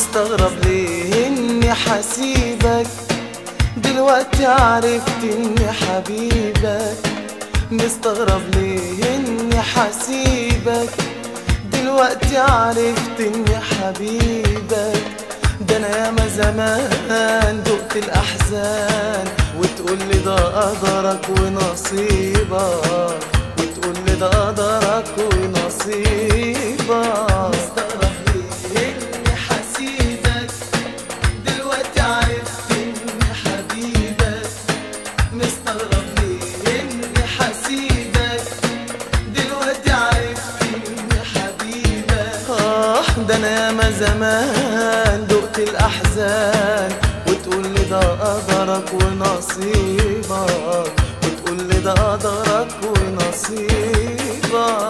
مستغرب ليه اني حسيبك دلوقتي عرفت اني حبيبك مستغرب ليه اني حسيبك دلوقتي عرفت اني حبيبك ده انا ياما زمان دقت الاحزان وتقول لي ده قدرك ونصيبك وتقول لي ده قدرك ونصيبك مستغرب ليه اني حسيبك دلوقتي عرفت اني حبيبك مستغرب ليه اني حسيبك دلوقتي عرفت اني حبيبك اه ده انا ياما زمان دقت الاحزان وتقول لي ده قدرك ونصيبك وتقول لي ده قدرك ونصيبك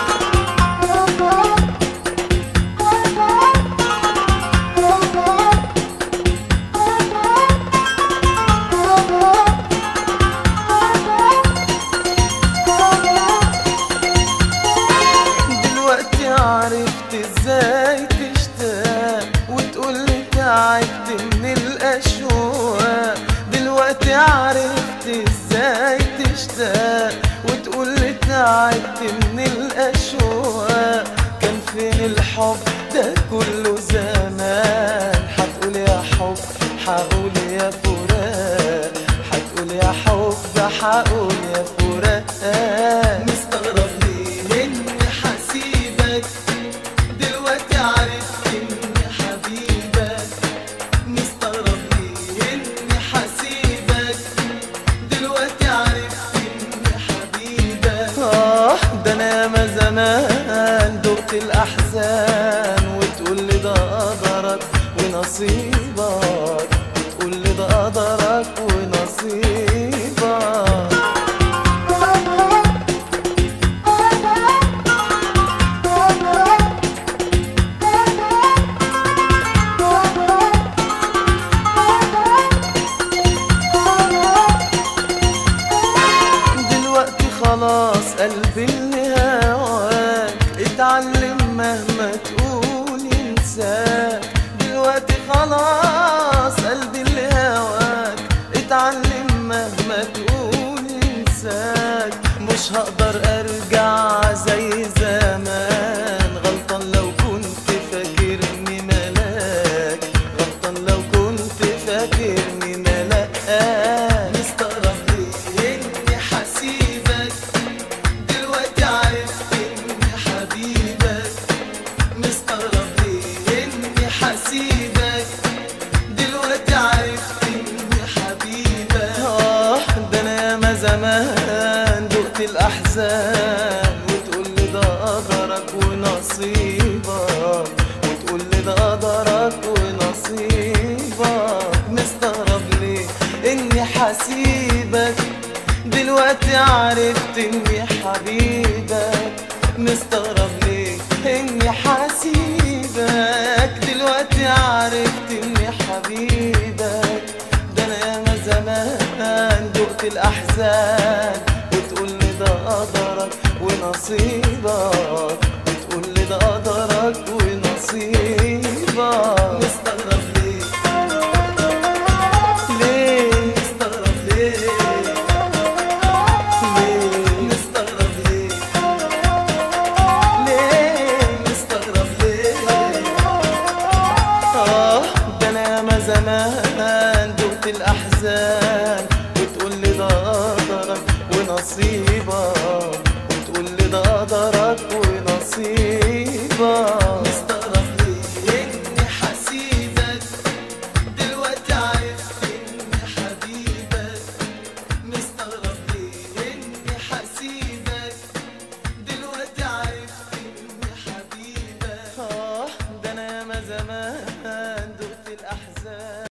دلوقتي عرفت ازاي تشتاق وتقول لي تعبت من الاشواق دلوقتي عرفت ازاي تشتاق وتقول لي تعبت من الاشواق كان فين الحب ده كله زمان هتقول يا حب هقول يا فراق هتقول يا حب هقول يا فراق مستغرب ليه اني حسيبك دلوقتي عرفت اني حبيبك مستغرب ليه اني حسيبك دلوقتي عرفت اني حبيبك اه ده انا ياما زمان دقت الاحزان وتقول لي ده قدرك ونصيبك وتقول لي ده قدرك ونصيبك دلوقتي خلاص قلبي اللي هواك اتعلم مهما تقول ينساك دلوقتي خلاص قلبي اللي هواك اتعلم مهما تقول ينساك مش هقدر ارجع زي زمان غلطان لو كنت فاكرني ملاك غلطان لو كنت فاكرني ملاك مستغرب ليه اني حسيبك دلوقتي عرفت اني حبيبك مستغرب ليه اني حسيبك دلوقتي عرفت اني حبيبك اه ده انا ياما زمان دقت الاحزان وتقول لي ده قدرك ونصيبك وتقول لي ده قدرك ونصيبك مستغرب ليه اني حسيبك دلوقتي عرفت اني حبيبك مستغرب ليه اني حسيبك دلوقتي عرفت اني حبيبك ده انا ياما زمان دقت الاحزان وتقول لي ده قدرك ونصيبك وتقول لي ده قدرك ونصيبك مستغرب ليه ليه مستغرب ليه ليه مستغرب ليه ليه مستغرب ليه اه ده انا ياما زمان دقت الاحزان وتقول لي ده قدرك ونصيبك وتقول لي ده قدرك ونصيبك